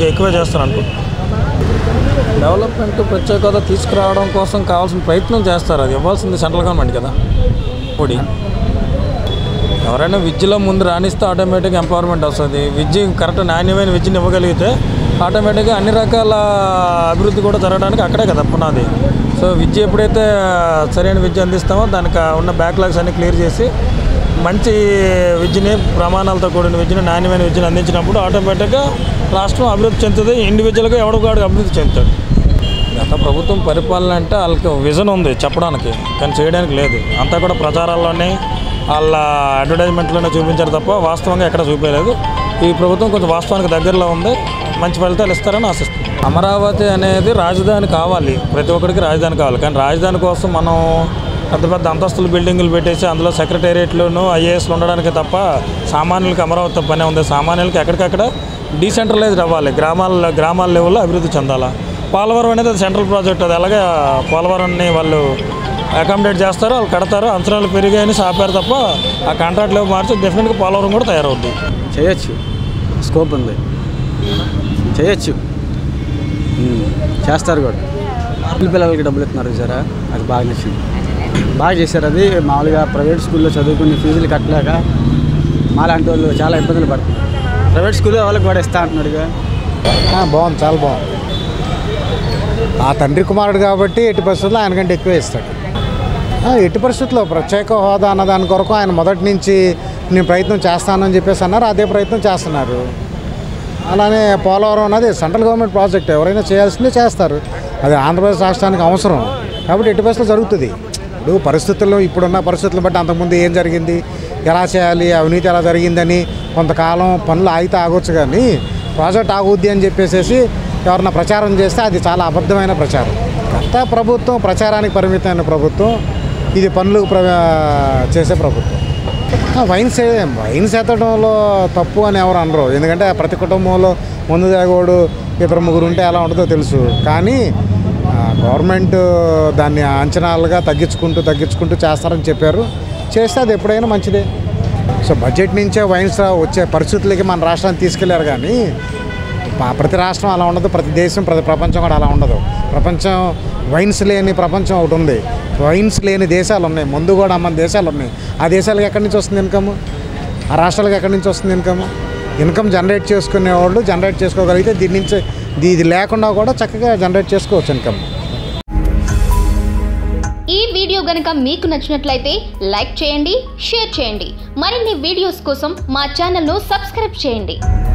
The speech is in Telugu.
కొద్దిగా ఎక్కువే చేస్తారు అనుకుంటున్నాను డెవలప్మెంట్ ప్రత్యేక హోదా తీసుకురావడం కోసం కావాల్సిన ప్రయత్నం చేస్తారు అది ఇవ్వాల్సింది సెంట్రల్ గవర్నమెంట్ కదా పొడి ఎవరైనా విద్యలో ముందు రాణిస్తే ఆటోమేటిక్గా ఎంపవర్మెంట్ వస్తుంది విద్య కరెక్ట్ నాణ్యమైన విద్యను ఇవ్వగలిగితే ఆటోమేటిక్గా అన్ని రకాల అభివృద్ధి కూడా జరగడానికి అక్కడే కదా పునాది సో విద్య ఎప్పుడైతే సరైన విద్య అందిస్తామో దానికి ఉన్న బ్యాక్లాగ్స్ అన్ని క్లియర్ చేసి మంచి విద్యని ప్రమాణాలతో కూడిన విద్యను నాణ్యమైన విద్యను అందించినప్పుడు ఆటోమేటిక్గా రాష్ట్రం అభివృద్ధి చెందుతుంది ఇండివిజువల్గా ఎవడికాడు అభివృద్ధి చెందుతాడు గత ప్రభుత్వం పరిపాలన అంటే వాళ్ళకి విజన్ ఉంది చెప్పడానికి కానీ చేయడానికి లేదు అంతా కూడా ప్రచారాల్లోనే వాళ్ళ అడ్వర్టైజ్మెంట్లోనే చూపించారు తప్ప వాస్తవంగా ఎక్కడ చూపించలేదు ఈ ప్రభుత్వం కొంచెం వాస్తవానికి దగ్గరలో ఉంది మంచి ఫలితాలు ఇస్తారని ఆశిస్తుంది అమరావతి అనేది రాజధాని కావాలి ప్రతి ఒక్కరికి రాజధాని కావాలి కానీ రాజధాని కోసం మనం పెద్ద పెద్ద అంతస్తులు బిల్డింగులు పెట్టేసి అందులో సెక్రటేరియట్లను ఐఏఎస్లు ఉండడానికి తప్ప సామాన్యులకి అమరావతి పనే ఉంది సామాన్యులకి ఎక్కడికక్కడ డీసెంట్రలైజ్డ్ అవ్వాలి గ్రామాల గ్రామాల లెవెల్లో అభివృద్ధి చెందాలా పోలవరం అనేది అది సెంట్రల్ ప్రాజెక్ట్ అది అలాగే పోలవరాన్ని వాళ్ళు అకామిడేట్ చేస్తారు వాళ్ళు కడతారు అంచనాలు పెరిగాయని ఆపారు తప్ప ఆ కాంట్రాక్ట్ లేవు మార్చి డెఫినెట్గా పోలవరం కూడా తయారవుద్ది చేయొచ్చు స్కోప్ ఉంది చేయొచ్చు ఉమ్, చేస్తారు కూడా స్కూల్ పిల్లలకి డబ్బులు ఇస్తున్నారు చూసారా అది బాగా నచ్చింది బాగా చేశారు అది మామూలుగా ప్రైవేట్ స్కూల్లో చదువుకుని ఫీజులు కట్టలేక మాలాంటి వాళ్ళు చాలా ఇబ్బందులు పడుతున్నారు ప్రైవేట్ స్కూల్లో వాళ్ళకి కూడా ఇస్తా అంటున్నాడుగా ఆ, బాగుంది చాలా బాగుంది ఆ తండ్రి కుమారుడు కాబట్టి ఎట్టి పరిస్థితుల్లో ఆయనకంటే ఎక్కువే ఇస్తాడు ఆ, ఎట్టి పరిస్థితుల్లో ప్రత్యేక హోదా అన్న దాని కొరకు ఆయన మొదటి నుంచి నేను ప్రయత్నం చేస్తానని చెప్పేసి అన్నారు అదే ప్రయత్నం చేస్తున్నారు అలానే పోలవరం అన్నది సెంట్రల్ గవర్నమెంట్ ప్రాజెక్ట్ ఎవరైనా చేయాల్సిందే చేస్తారు అది ఆంధ్రప్రదేశ్ రాష్ట్రానికి అవసరం కాబట్టి ఎట్టి పరిస్థితుల్లో జరుగుతుంది ఇప్పుడు పరిస్థితుల్లో ఇప్పుడున్న పరిస్థితులను బట్టి అంతకుముందు ఏం జరిగింది ఎలా చేయాలి అవినీతి ఎలా జరిగిందని కొంతకాలం పనులు ఆగితే ఆగొచ్చు కానీ ప్రాజెక్ట్ ఆగుద్ది అని చెప్పేసి ఎవరన్నా ప్రచారం చేస్తే అది చాలా అబద్ధమైన ప్రచారం గత ప్రభుత్వం ప్రచారానికి పరిమితమైన ప్రభుత్వం ఇది పనులు ప్ర చేసే ప్రభుత్వం ఆ, వైన్స్ ఏ- వైన్స్ ఎత్తడంలో తప్పు అని ఎవరు అనరు ఎందుకంటే ప్రతి కుటుంబంలో ముందు తాగోడు ఇద్దరు ముగ్గురు ఉంటే ఎలా ఉంటుందో తెలుసు కానీ ఆ, గవర్నమెంట్ దాన్ని అంచనాలుగా తగ్గించుకుంటూ తగ్గించుకుంటూ చేస్తారని చెప్పారు చేస్తే అది ఎప్పుడైనా మంచిదే సో బడ్జెట్ నుంచే వైన్స్ వచ్చే పరిస్థితులకి మన రాష్ట్రాన్ని తీసుకెళ్లారు కానీ ప- ప్రతి రాష్ట్రం అలా ఉండదు ప్రతి దేశం ప్రతి ప్రపంచం కూడా అలా ఉండదు ప్రపంచం వైన్స్ లేని ప్రపంచం ఒకటి ఉంది వైన్స్ లేని దేశాలు ఉన్నాయి ముందు కూడా మన దేశాలు ఉన్నాయి ఆ దేశాలకు ఎక్కడి నుంచి వస్తుంది ఇన్కమ్ ఆ రాష్ట్రాలకు ఎక్కడి నుంచి వస్తుంది ఇన్కమ్ ఇన్కమ్ జనరేట్ చేసుకునే వాళ్ళు జనరేట్ చేసుకోగలిగితే దీని నుంచి దీ- ఇది లేకుండా కూడా చక్కగా జనరేట్ చేసుకోవచ్చు ఇన్కమ్ ఈ వీడియో గనుక మీకు నచ్చినట్లయితే లైక్ చేయండి షేర్ చేయండి మరిన్ని వీడియోస్ కోసం మా ఛానల్ను సబ్స్క్రైబ్ చేయండి